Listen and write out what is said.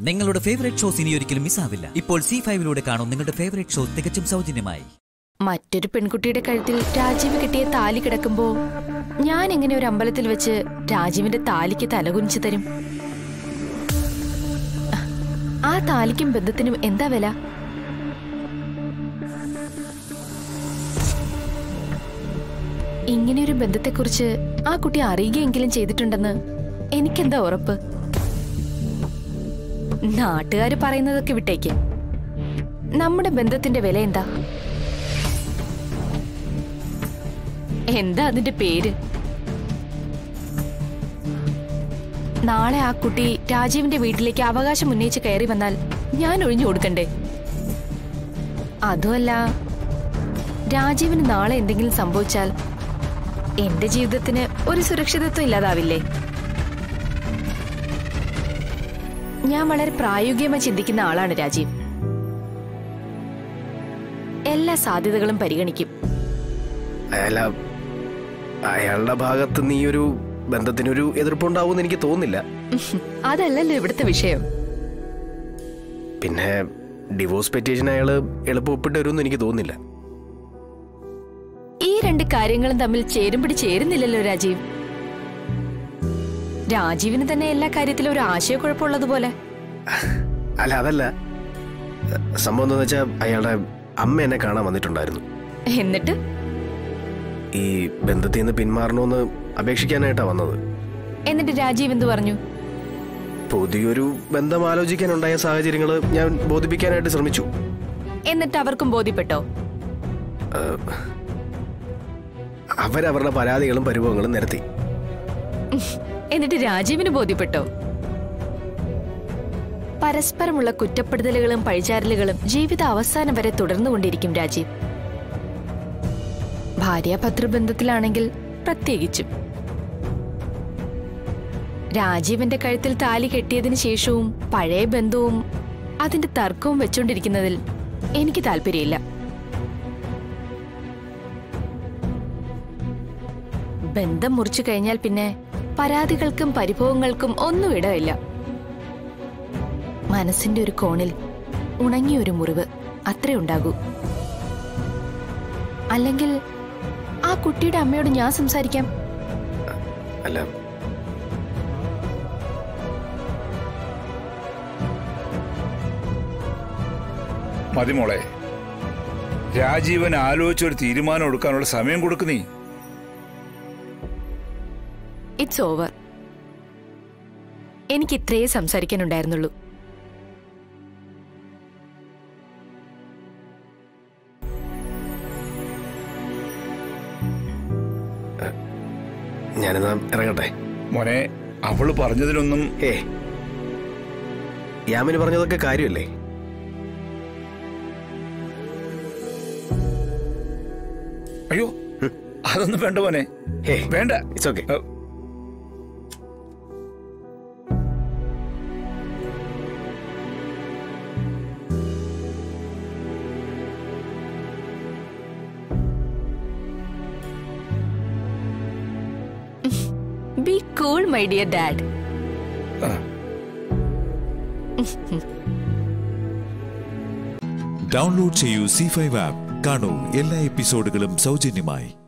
നിങ്ങളുടെ favourite shows ഇനി ഒരിക്കലും മിസ്സാവില്ല ഇപ്പോൾ സി ഫൈവിലൂടെ കാണും നിങ്ങളുടെ ഫേവറേറ്റ് ഷോ തികച്ചും സൗജന്യമായി മറ്റൊരു പെൺകുട്ടിയുടെ കഴുത്തിൽ രാജീവ് കിട്ടിയ താലി കിടക്കുമ്പോ ഞാൻ എങ്ങനെ ഒരു അമ്പലത്തിൽ വെച്ച് രാജീവിന്റെ താലിക്ക് തലകുനിച്ചു തരും ആ താലിക്കും ബന്ധത്തിനും എന്താ വില ഇങ്ങനെയൊരു ബന്ധത്തെക്കുറിച്ച് ആ കുട്ടി അറിയുകയെങ്കിലും ചെയ്തിട്ടുണ്ടെന്ന് എനിക്കെന്താ ഉറപ്പ് നാട്ടുകാര് പറയുന്നതൊക്കെ വിട്ടേക്ക് നമ്മുടെ ബന്ധത്തിന്റെ വില എന്താ എന്താ അതിന്റെ പേര് നാളെ ആ കുട്ടി രാജീവിന്റെ വീട്ടിലേക്ക് അവകാശം ഉന്നയിച്ച് കയറി വന്നാൽ ഞാൻ ഒഴിഞ്ഞു കൊടുക്കണ്ടേ അതുമല്ല രാജീവിന് നാളെ എന്തെങ്കിലും സംഭവിച്ചാൽ എന്റെ ജീവിതത്തിന് ഒരു സുരക്ഷിതത്വം ഇല്ലാതാവില്ലേ ഞാൻ വളരെ പ്രായോഗികമായി ചിന്തിക്കുന്ന ആളാണ് രാജീവ് എല്ലാ സാധ്യതകളും പരിഗണിക്കും അയാള അയാളുടെ ഭാഗത്ത് നീ ഒരു ബന്ധത്തിനൊരു എതിർപ്പുണ്ടാവുമെന്ന് എനിക്ക് തോന്നുന്നില്ല അതല്ലല്ലോ ഇവിടുത്തെ വിഷയം പിന്നെ ഡിവോഴ്സ് പെറ്റീഷൻ അയാള് എളുപ്പം ഒപ്പിട്ട് വരുമെന്ന് എനിക്ക് തോന്നുന്നില്ല ഈ രണ്ട് കാര്യങ്ങളും തമ്മിൽ ചേരുംപിടി ചേരുന്നില്ലല്ലോ രാജീവ് രാജീവിന് തന്നെ എല്ലാ കാര്യത്തിലും ഒരു ആശയക്കുഴപ്പമുള്ളതുപോലെ അല്ല അതല്ല സംഭവം എന്താന്ന് വെച്ചാൽ അയാളുടെ അമ്മ എന്നെ കാണാൻ വന്നിട്ടുണ്ടായിരുന്നു എന്നിട്ട് ഈ ബന്ധത്തിൽ നിന്ന് പിന്മാറണമെന്ന് അപേക്ഷിക്കാനായിട്ടാ വന്നത് എന്നിട്ട് രാജീവ് എന്തു പറഞ്ഞു പുതിയൊരു ബന്ധം ആലോചിക്കാനുണ്ടായ സാഹചര്യങ്ങൾ ഞാൻ ബോധിപ്പിക്കാനായിട്ട് ശ്രമിച്ചു എന്നിട്ട് അവർക്കും ബോധ്യപ്പെട്ടോ അവരവരുടെ പരാതികളും പരിഭവങ്ങളും നിരത്തി എന്നിട്ട് രാജീവിന് ബോധ്യപ്പെട്ടോ പരസ്പരമുള്ള കുറ്റപ്പെടുത്തലുകളും പഴിചാരലുകളും ജീവിത അവസാനം വരെ തുടർന്നുകൊണ്ടിരിക്കും രാജീവ് ഭാര്യ ഭർത്തൃബന്ധത്തിലാണെങ്കിൽ പ്രത്യേകിച്ചും രാജീവിന്റെ കഴുത്തിൽ താലി കെട്ടിയതിനു ശേഷവും പഴയ ബന്ധവും അതിന്റെ തർക്കവും വെച്ചോണ്ടിരിക്കുന്നതിൽ എനിക്ക് താല്പര്യമില്ല ബന്ധം മുറിച്ചു കഴിഞ്ഞാൽ പിന്നെ പരാതികൾക്കും പരിഭവങ്ങൾക്കും ഒന്നും ഇടമില്ല മനസ്സിന്റെ ഒരു കോണിൽ ഉണങ്ങിയ ഒരു മുറിവ് അത്രേ ഉണ്ടാകൂ അല്ലെങ്കിൽ ആ കുട്ടിയുടെ അമ്മയോട് ഞാൻ സംസാരിക്കാം അല്ല മതിമോളെ രാജീവൻ ആലോചിച്ചൊരു തീരുമാനം എടുക്കാനുള്ള സമയം കൊടുക്കുന്നീ ഇറ്റ്സ് ഓവർ എനിക്ക് ഇത്രയേ സംസാരിക്കാനുണ്ടായിരുന്നുള്ളൂ ഞാനെന്നാ ഇറങ്ങട്ടെ മോനെ അവള് പറഞ്ഞതിലൊന്നും ഏ യാമിന് പറഞ്ഞതൊക്കെ കാര്യമല്ലേ അയ്യോ അതൊന്നും വേണ്ട മോനെ ഹേ വേണ്ട it's okay A, B cool my dear dad ആ. ഡൗൺലോഡ് ചെയ്യൂ സി ഫൈവ് ആപ്പ് കാണൂ എല്ലാ എപ്പിസോഡുകളും സൗജന്യമായി